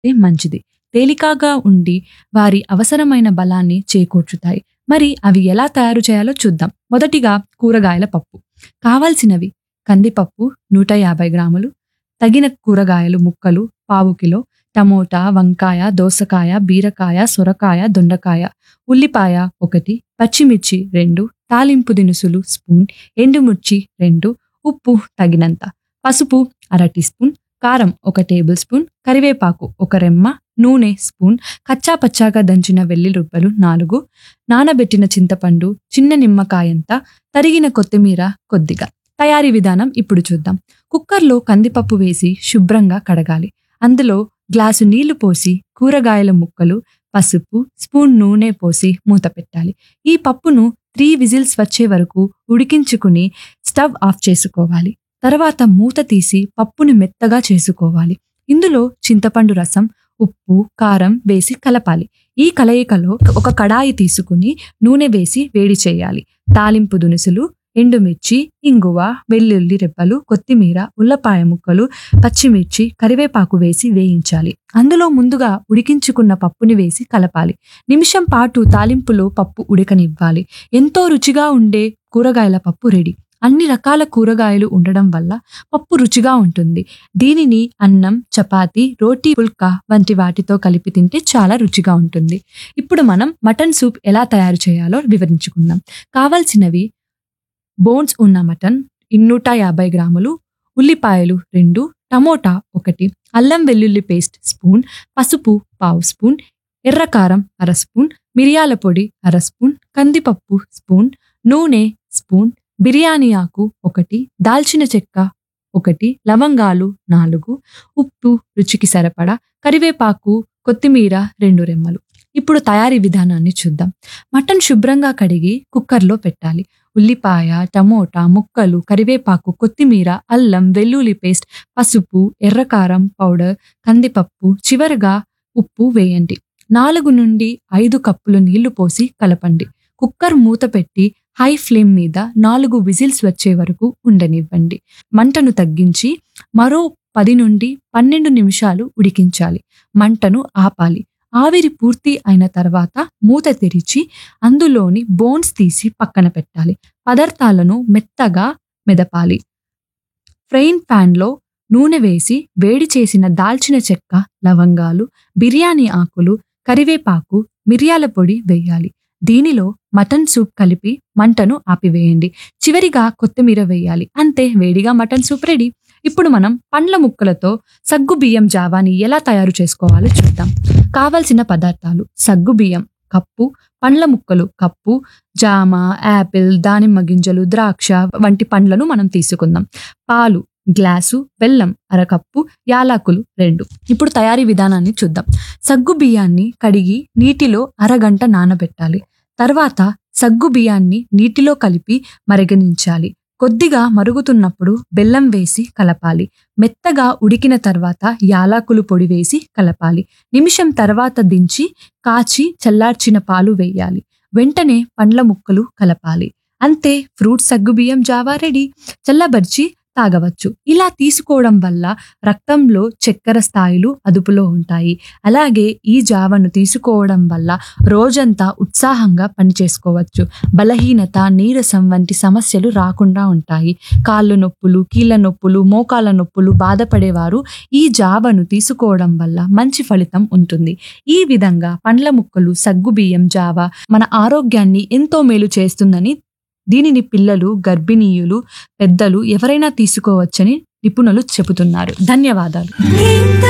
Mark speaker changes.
Speaker 1: మంచిది తేలికగా ఉండి వారి అవసరమైన బలాన్ని చేకూర్చుతాయి మరి అవి ఎలా తయారు చేయాలో చూద్దాం మొదటిగా కూరగాయల పప్పు కావాల్సినవి కందిపప్పు నూట యాభై గ్రాములు తగిన కూరగాయలు ముక్కలు పావు కిలో టమోటా వంకాయ దోసకాయ బీరకాయ సొరకాయ దొండకాయ ఉల్లిపాయ ఒకటి పచ్చిమిర్చి రెండు తాలింపు దినుసులు స్పూన్ ఎండుమిర్చి రెండు ఉప్పు తగినంత పసుపు అర టీ స్పూన్ కారం ఒక టేబుల్ స్పూన్ కరివేపాకు ఒక రెమ్మ నూనె స్పూన్ కచ్చా పచ్చాగా దంచిన వెల్లి రుబ్బలు నాలుగు నానబెట్టిన చింతపండు చిన్న నిమ్మకాయంత తరిగిన కొత్తిమీర కొద్దిగా తయారీ విధానం ఇప్పుడు చూద్దాం కుక్కర్లో కందిపప్పు వేసి శుభ్రంగా కడగాలి అందులో గ్లాసు నీళ్లు పోసి కూరగాయల ముక్కలు పసుపు స్పూన్ నూనె పోసి మూత పెట్టాలి ఈ పప్పును త్రీ విజిల్స్ వచ్చే వరకు ఉడికించుకుని స్టవ్ ఆఫ్ చేసుకోవాలి తర్వాత మూత తీసి పప్పుని మెత్తగా చేసుకోవాలి ఇందులో చింతపండు రసం ఉప్పు కారం వేసి కలపాలి ఈ కలయికలో ఒక కడాయి తీసుకుని నూనె వేసి వేడి చేయాలి తాలింపు దినుసులు ఎండుమిర్చి ఇంగువ వెల్లుల్లి రెబ్బలు కొత్తిమీర ఉల్లపాయ ముక్కలు పచ్చిమిర్చి కరివేపాకు వేసి వేయించాలి అందులో ముందుగా ఉడికించుకున్న పప్పుని వేసి కలపాలి నిమిషం పాటు తాలింపులో పప్పు ఉడకనివ్వాలి ఎంతో రుచిగా ఉండే కూరగాయల పప్పు రెడీ అన్ని రకాల కూరగాయలు ఉండడం వల్ల పప్పు రుచిగా ఉంటుంది దీనిని అన్నం చపాతి రోటీ పుల్కా వంటి వాటితో కలిపి తింటే చాలా రుచిగా ఉంటుంది ఇప్పుడు మనం మటన్ సూప్ ఎలా తయారు చేయాలో వివరించుకుందాం కావాల్సినవి బోన్స్ ఉన్న మటన్ ఇన్నూట యాభై గ్రాములు ఉల్లిపాయలు రెండు టమోటా ఒకటి అల్లం వెల్లుల్లి పేస్ట్ స్పూన్ పసుపు పావు స్పూన్ ఎర్రకారం అర స్పూన్ మిరియాల పొడి అర స్పూన్ కందిపప్పు స్పూన్ నూనె స్పూన్ బిర్యానీ ఆకు ఒకటి దాల్చిన చెక్క ఒకటి లవంగాలు నాలుగు ఉప్పు రుచికి సరిపడా కరివేపాకు కొత్తిమీర రెండు రెమ్మలు ఇప్పుడు తయారీ విధానాన్ని చూద్దాం మటన్ శుభ్రంగా కడిగి కుక్కర్లో పెట్టాలి ఉల్లిపాయ టమోటా ముక్కలు కరివేపాకు కొత్తిమీర అల్లం వెల్లుల్లి పేస్ట్ పసుపు ఎర్రకారం పౌడర్ కందిపప్పు చివరగా ఉప్పు వేయండి నాలుగు నుండి ఐదు కప్పులు నీళ్లు పోసి కలపండి కుక్కర్ మూత పెట్టి హై ఫ్లేమ్ మీద నాలుగు విజిల్స్ వచ్చే వరకు ఉండనివ్వండి మంటను తగ్గించి మరో పది నుండి పన్నెండు నిమిషాలు ఉడికించాలి మంటను ఆపాలి ఆవిరి పూర్తి అయిన తర్వాత మూత తెరిచి అందులోని బోన్స్ తీసి పక్కన పెట్టాలి పదార్థాలను మెత్తగా మెదపాలి ఫ్రైన్ ప్యాన్లో నూనె వేసి వేడి చేసిన దాల్చిన చెక్క లవంగాలు బిర్యానీ ఆకులు కరివేపాకు మిరియాల పొడి వేయాలి దీనిలో మటన్ సూప్ కలిపి మంటను ఆపివేయండి చివరిగా కొత్తిమీర వేయాలి అంతే వేడిగా మటన్ సూప్ రెడీ ఇప్పుడు మనం పండ్ల ముక్కలతో సగ్గు బియ్యం జావాని ఎలా తయారు చేసుకోవాలో చూద్దాం కావలసిన పదార్థాలు సగ్గు బియ్యం కప్పు పండ్ల ముక్కలు కప్పు జామ యాపిల్ దానిమ్మ గింజలు ద్రాక్ష వంటి పండ్లను మనం తీసుకుందాం పాలు గ్లాసు బెల్లం అరకప్పు యాలకులు రెండు ఇప్పుడు తయారీ విధానాన్ని చూద్దాం సగ్గు బియ్యాన్ని కడిగి నీటిలో అరగంట నానబెట్టాలి తర్వాత సగ్గు బియ్యాన్ని నీటిలో కలిపి మరగనించాలి కొద్దిగా మరుగుతున్నప్పుడు బెల్లం వేసి కలపాలి మెత్తగా ఉడికిన తర్వాత యాలకులు పొడి వేసి కలపాలి నిమిషం తర్వాత దించి కాచి చల్లార్చిన పాలు వేయాలి వెంటనే పండ్ల ముక్కలు కలపాలి అంతే ఫ్రూట్ సగ్గుబియ్యం జావా రెడీ చల్లబర్చి తాగవచ్చు ఇలా తీసుకోవడం వల్ల రక్తంలో చక్కెర స్థాయిలు అదుపులో ఉంటాయి అలాగే ఈ జావను తీసుకోవడం వల్ల రోజంతా ఉత్సాహంగా పనిచేసుకోవచ్చు బలహీనత నీరసం వంటి సమస్యలు రాకుండా ఉంటాయి కాళ్ళు నొప్పులు కీళ్ళ నొప్పులు మోకాళ్ళ నొప్పులు బాధపడేవారు ఈ జావను తీసుకోవడం వల్ల మంచి ఫలితం ఉంటుంది ఈ విధంగా పండ్ల ముక్కలు సగ్గుబియ్యం జావ మన ఆరోగ్యాన్ని ఎంతో మేలు చేస్తుందని దీనిని పిల్లలు గర్భిణీయులు పెద్దలు ఎవరైనా తీసుకోవచ్చని నిపుణులు చెబుతున్నారు ధన్యవాదాలు
Speaker 2: ఇంత